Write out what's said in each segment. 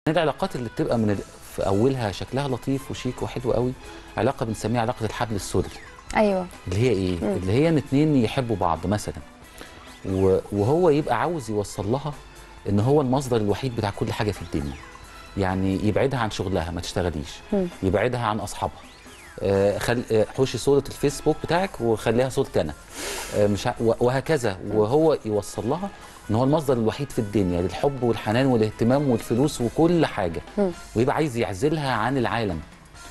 العلاقات اللي بتبقى من ال- في اولها شكلها لطيف وشيك وحلو قوي علاقه بنسميها علاقه الحبل السري ايوه اللي هي ايه مم. اللي هي ان اتنين يحبوا بعض مثلا و- وهو يبقى عاوز يوصل لها ان هو المصدر الوحيد بتاع كل حاجه في الدنيا يعني يبعدها عن شغلها ما تشتغليش مم. يبعدها عن اصحابها آه، خل... آه، حوشي صوره الفيسبوك بتاعك وخليها صورتي انا آه، مش ع... و- وهكذا وهو يوصل لها ان هو المصدر الوحيد في الدنيا للحب والحنان والاهتمام والفلوس وكل حاجه مم. ويبقى عايز يعزلها عن العالم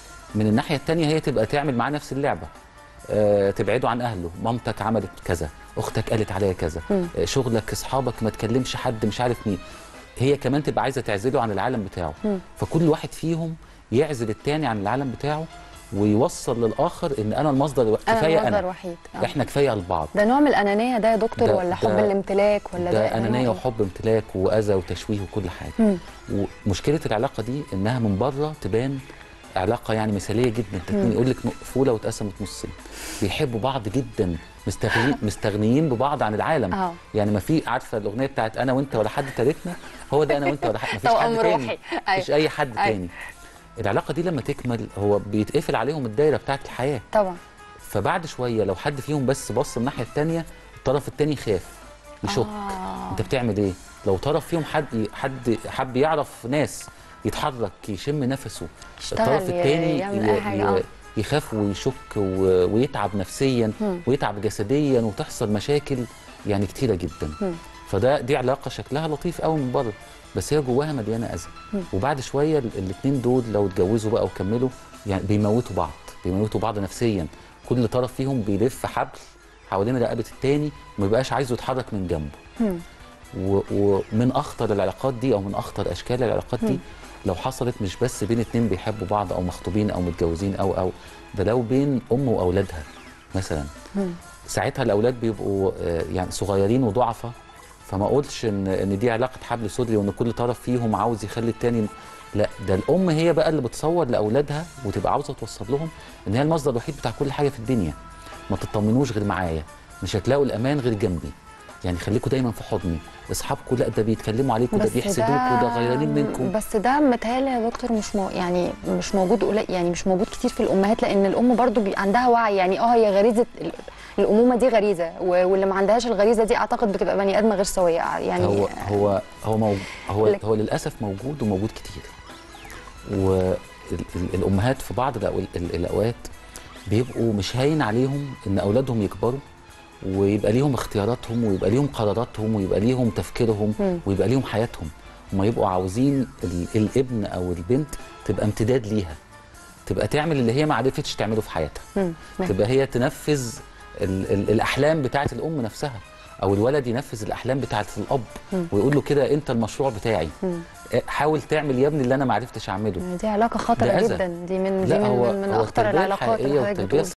من الناحيه التانية هي تبقى تعمل معاه نفس اللعبه آه، تبعده عن اهله مامتك عملت كذا اختك قالت عليها كذا مم. آه، شغلك اصحابك ما تكلمش حد مش عارف مين هي كمان تبقى عايزه تعزله عن العالم بتاعه مم. فكل واحد فيهم يعزل التاني عن العالم بتاعه ويوصل للاخر ان انا المصدر الو- انا كفايه المصدر انا وحيد آه. احنا كفايه لبعض ده نوع من الانانيه ده يا دكتور ده- ولا حب ده- الامتلاك ولا ده, ده إيه انانيه نوعه؟ وحب امتلاك واذى وتشويه وكل حاجه مم. ومشكله العلاقه دي انها من بره تبان علاقه يعني مثاليه جدا تكون يقول لك مقفوله واتقسمت نصين بيحبوا بعض جدا مستغنيين مستغنيين ببعض عن العالم اه يعني ما في عارفه الاغنيه بتاعت انا وانت ولا حد تالتنا هو ده انا وانت ولا حد مفيش توأم حد تاني روحي مفيش اي حد أيوة. تاني العلاقه دي لما تكمل هو بيتقفل عليهم الدايره بتاعت الحياه طبعا فبعد شويه لو حد فيهم بس بص الناحيه الثانيه الطرف الثاني يخاف يشك آه. انت بتعمل ايه لو طرف فيهم حد حد حب يعرف ناس يتحرك يشم نفسه يشتغل الطرف ي- الثاني يعمل أي حاجة، آه. يخاف ويشك و- ويتعب نفسيا مم. ويتعب جسديا وتحصل مشاكل يعني كتيره جدا مم. فده دي علاقه شكلها لطيف قوي من بره بس هي جواها مليانه اذى مم. وبعد شويه الاثنين دول لو اتجوزوا بقى وكملوا يعني بيموتوا بعض بيموتوا بعض نفسيا كل طرف فيهم بيلف حبل حوالين رقبه التاني وما يبقاش عايزه يتحرك من جنبه مم. و- ومن اخطر العلاقات دي او من اخطر اشكال العلاقات دي مم. لو حصلت مش بس بين اتنين بيحبوا بعض او مخطوبين او متجوزين او او ده لو بين ام واولادها مثلا مم. ساعتها الاولاد بيبقوا آه، يعني صغيرين وضعفاء فما اقولش ان ان دي علاقه حبل سري وان كل طرف فيهم عاوز يخلي التاني لا ده الام هي بقى اللي بتصور لاولادها وتبقى عاوزه توصل لهم ان هي المصدر الوحيد بتاع كل حاجه في الدنيا ما تطمنوش غير معايا مش هتلاقوا الامان غير جنبي يعني خليكم دايما في حضني اصحابكم لا ده بيتكلموا عليكم ده بس بيحسدوكوا ده غيرانين منكم بس ده متهيألي يا دكتور مش مو يعني مش موجود قليل يعني مش موجود كتير في الامهات لان الام برضو بي عندها وعي يعني اه هي غريزه ال- الامومه دي غريزه و- واللي ما عندهاش الغريزه دي اعتقد بتبقى بني ادمه غير سويه يعني هو هو هو موجود هو, لك- هو للاسف موجود وموجود كتير والامهات في بعض الأو- ال- الاوقات بيبقوا مش هاين عليهم ان اولادهم يكبروا ويبقى ليهم اختياراتهم ويبقى ليهم قراراتهم ويبقى ليهم تفكيرهم مم. ويبقى ليهم حياتهم هما يبقوا عاوزين ال- الابن او البنت تبقى امتداد ليها تبقى تعمل اللي هي ما عرفتش تعمله في حياتها مم. تبقى هي تنفذ ال ال الاحلام بتاعه الام نفسها او الولد ينفذ الاحلام بتاعه الاب مم. ويقول له كده انت المشروع بتاعي مم. اه، حاول تعمل يا ابني اللي انا ما عرفتش اعمله دي علاقه خطره ده أذى. جدا دي من دي لا من هو من هو اخطر التربية العلاقات الحقيقية اللي حضرتك والتربية بتقول